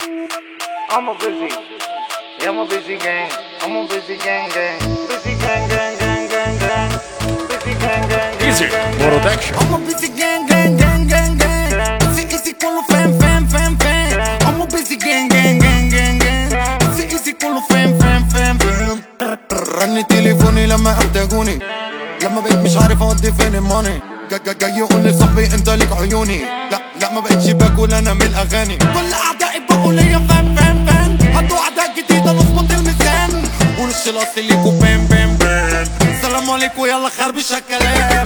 I'm a busy. Yeah, I'm a busy gang. I'm a busy gang gang. Busy gang gang gang gang gang. Busy gang gang gang. Easy gang, gang. Production I'm a busy gang gang gang gang gang Easy easy كله فاهم فاهم فاهم فاهم I'm a busy gang gang gang gang gang Easy easy كله فاهم فاهم فاهم فاهم رن تليفوني لما احتاجوني لما بقيت مش عارف اودي فين الماني جا- جا- جاي يقول لي صاحبي انت ليك عيوني لا لا ما بقتش باكل انا من الاغاني كل اعدائي بقوا ليا فاهم فاهم فاهم حطوا اعداء جديده نظبط الميزان ونص الاصل ليكوا بام بام بام السلام عليكم يلا خربش الكلام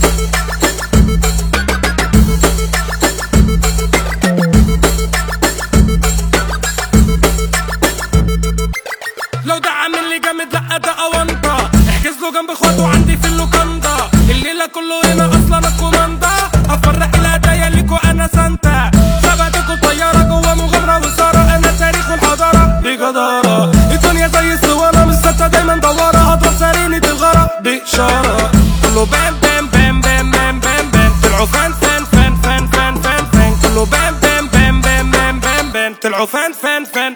لو ده عامل لي جامد لا ده اونطه احجز له جنب اخواته عندي في اللوكاندا الليله كله هنا اصلا الكوماندا افرق الهدايا ليكوا انا سانتا شبكتكوا طياره جوه مغامره وساره انا تاريخ والحضاره بجداره الدنيا زي الصوانه مش ثابته دايما دواره هضرب سرينة الغرق باشاره كله بام بام بام بام بام بام بام طلعوا فان فان فان فان فان فان فان كله بام بام بام بام بام بام بام طلعوا فان فان فان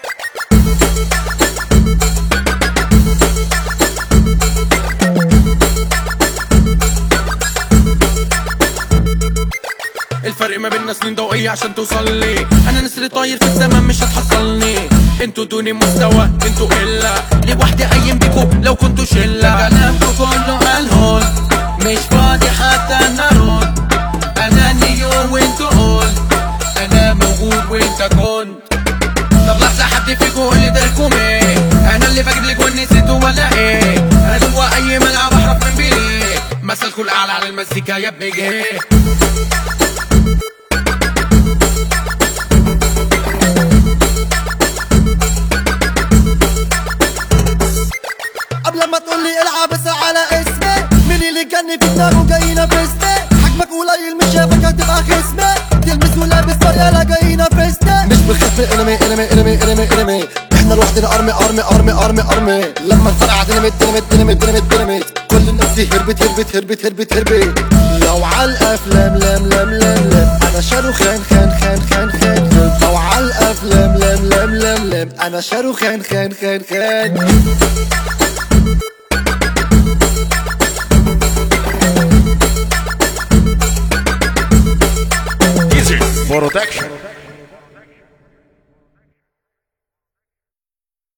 الفرق ما بيننا سنين ضوئية عشان توصل لي انا نسر طاير في الزمن مش هتحصلني انتوا دوني مستوى انتوا قلة لوحدي قايم بيكو لو كنتوا شلة كلامكوا كله قالهول مش فاضي حتى نرد انا نيو وانتوا قول انا موجود وانت كنت طب لحظة حد فيكو قول لي داركم ايه انا اللي بجيب لك ونسيتوا ولا ايه انا جوا اي ملعب احرف من بيليه مثلكوا الاعلى على المزيكا يا ابني جه قبل ما تقول لي العب اسأل على اسمي مين اللي جني في دماغه جاي ينافسني حجمك قليل مش شافك هتبقى خصمي تلبس ولابس طريقة جاي ينافسني مش بنخاف من انمي انمي انمي انمي انمي احنا لوحدنا ارمي ارمي ارمي ارمي ارمي لما نفرقع ديناميت ديناميت ديناميت ديناميت ديناميت كل الناس دي هربت هربت هربت هربت هربت لو على الافلام لام لام لام لام انا شاروخان خان خان خان خان خان لو على الافلام لام لام لام لام انا شاروخان خان خان خان Easy Production